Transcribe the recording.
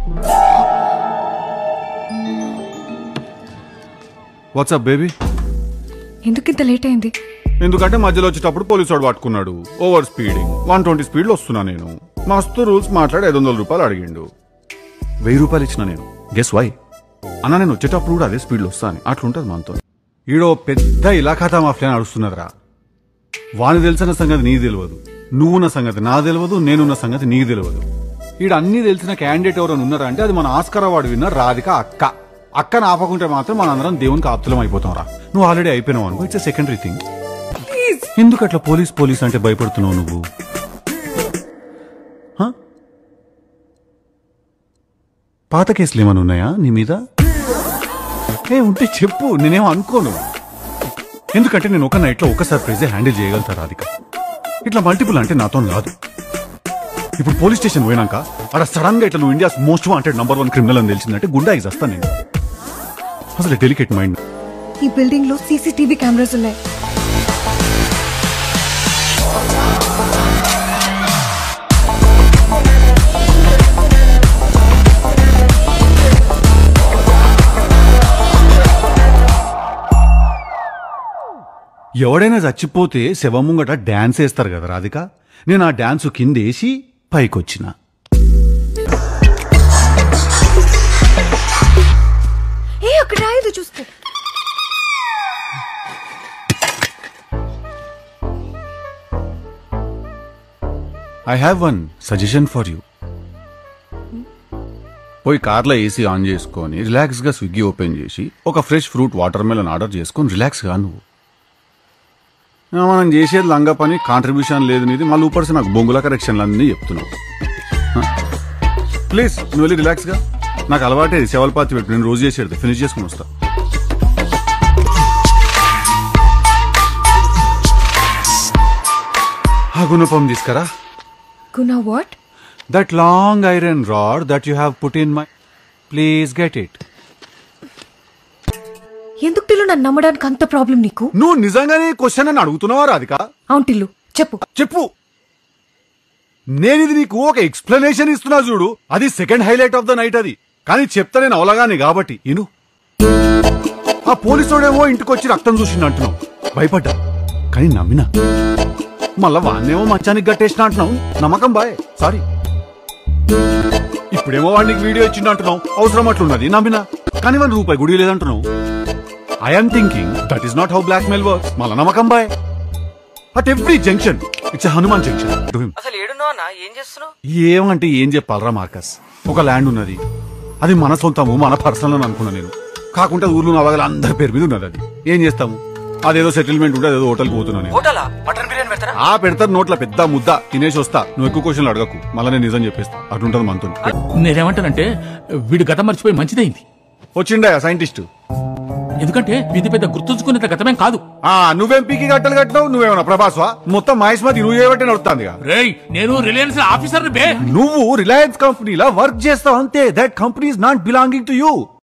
WhatsApp baby ఎందుకు ఇంత late అయింది ఎందుకంటే మధ్యలో వచ్చేటప్పుడు పోలీసు వాడు పట్టుకున్నాడు ఓవర్ స్పీడింగ్ వన్ ట్వంటీ స్పీడ్లో వస్తున్నా నేను మస్తు రూల్స్ మాట్లాడి ఐదు వందల రూపాయలు అడిగిండు వెయ్యి రూపాయలు ఇచ్చిన నేను గెస్ వై అన్న నేను వచ్చేటప్పుడు కూడా అదే స్పీడ్లో వస్తాను అట్లుంటది మనతో ఈడో పెద్ద ఇలాఖాతా మాఫియా నడుస్తున్నదిరా వాని తెలిసిన సంగతి నీకు తెలియదు నువ్వున్న సంగతి నా తెలియదు నేనున్న సంగతి నీకు తెలియదు ఈడ అన్ని తెలిసిన క్యాండిడేట్ ఎవరైనా ఉన్నారా అంటే అది మన ఆస్కర్ అవార్డు విన్న రాధిక అక్క అక్కను ఆపకుంటే మాత్రం మనందరం దేవునికి ఆప్తులం అయిపోతాం రా నువ్వు ఆల్రెడీ అయిపోయినావు అనుకో ఇట్స్ సెకండరీ థింగ్ ఎందుకు అట్లా పోలీస్ పోలీస్ అంటే భయపడుతున్నావు నువ్వు హ? పాత కేసులు ఏమైనా ఉన్నాయా నీ మీద ఏ ఉంటే చెప్పు నేనేం అనుకోను ఎందుకంటే నేను ఒక నైట్లో ఒక సర్ప్రైజే హ్యాండిల్ చేయగలుగుతా రాధిక ఇట్లా మల్టిపుల్ అంటే నాతో కాదు ఇప్పుడు పోలీస్ స్టేషన్ పోయినాక అక్కడ సడన్ గా ఇట్లా నువ్వు India's most wanted number one criminal అని తెలిసిందంటే గుండా ఇస్ వస్తాను నేను అసలు డెలికేట్ మైండ్ ఈ బిల్డింగ్ లో సీసీటీవీ కెమెరాస్ ఉన్నాయి ఎవడైనా చచ్చిపోతే శవం ముంగట డాన్స్ వేస్తారు కదా రాధిక నేను ఆ డాన్స్ కిందేసి పైకొచ్చిన ఏ అక్కడ రాయదు చూస్తే I have one suggestion for you పోయి కార్లో ఏసీ ఆన్ చేసుకొని రిలాక్స్ గా స్విగ్గీ ఓపెన్ చేసి ఒక fresh fruit watermelon order చేసుకొని రిలాక్స్ గా నువ్వు ఆ, మనం చేసేది లంగా పని కాంట్రిబ్యూషన్ లేదు నీది మళ్ళీ ఊపర్సి నాకు బొంగుల కరెక్షన్లు అన్నీ చెప్తున్నావు ప్లీజ్ నువ్వు వెళ్ళి రిలాక్స్ గా నాకు అలవాటే శవల్పాతి పెట్టు నేను రోజు చేసేది ఫినిష్ చేసుకుని వస్తా ఆ గుణపం తీసుకురా గునా what That long iron rod that you have put in my. Please get it. ఎందుకు టిల్లు నన్ను నమ్మడానికి అంత ప్రాబ్లం నీకు నువ్వు నిజంగానే క్వశ్చన్ అని అడుగుతున్నావా రాధిక అవును టిల్లు చెప్పు చెప్పు నేను ఇది నీకు ఒక ఎక్స్ప్లెనేషన్ ఇస్తున్నా చూడు అది second highlight of the night అది కానీ చెప్తా నేను అవలగానే కాబట్టి ఇను ఆ పోలీసుడేమో ఇంటికి వచ్చి రక్తం చూసిండు అంటున్నావు భయపడ్డా కానీ నమ్మినా మళ్ళా వాన్నేమో మచ్చానికి గట్టేసిన అంటున్నావు నమ్మకం బాయ్ సారీ ఇప్పుడేమో వాడికి వీడియో ఇచ్చిండు అంటున్నావు అవసరం అట్లున్నది నమ్మినా కానీ వాడి రూపాయి గుడి లేదంటున్నావు I'm thinking that is not how blackmail works మళ్ళా నమ్మకం boy at every junction it's Hanuman junction అసలు ఏడున్నావు అన్న ఏం చేస్తున్నావు ఏమంటే ఏం చెప్పాలరా మార్కస్ ఒక ల్యాండ్ ఉన్నది అది మన సొంతము మన పర్సనల్ అని అనుకున్నా నేను కాకుంటే ఊర్లో నవగల అందరి పేరు మీద ఉన్నది అది ఏం చేస్తాము అదేదో సెటిల్మెంట్ ఉంటే అదేదో హోటల్కి పోతున్నా నేను హోటలా మటన్ బిర్యానీ పెడతారా ఆ పెడతారు నోట్ల పెద్ద ముద్ద తినేసి వస్తా నువ్వు ఎక్కువ క్వశ్చన్లు అడగకు మళ్ళీ నేను నిజం చెప్పేస్తా అటుంటది మనతో నేనేమంటానంటే వీడు గతం మర్చిపోయి మంచిదైంది వచ్చిండా సైంటిస్ట్ ఎందుకంటే ఇది పెద్ద గుర్తుంచుకునేంత గతమేం కాదు ఆ నువ్వేం పీకి గట్టలు కట్టినావు నువ్వేమన్నా ప్రభాస్వా మొత్తం మహేష్మతి నువ్వు చేయబట్టి నడుస్తాందిగా రేయ్ నేను రిలయన్స్ ఆఫీసర్ బే నువ్వు రిలయన్స్ కంపెనీలా వర్క్ చేస్తావు అంతే that company is not belonging to you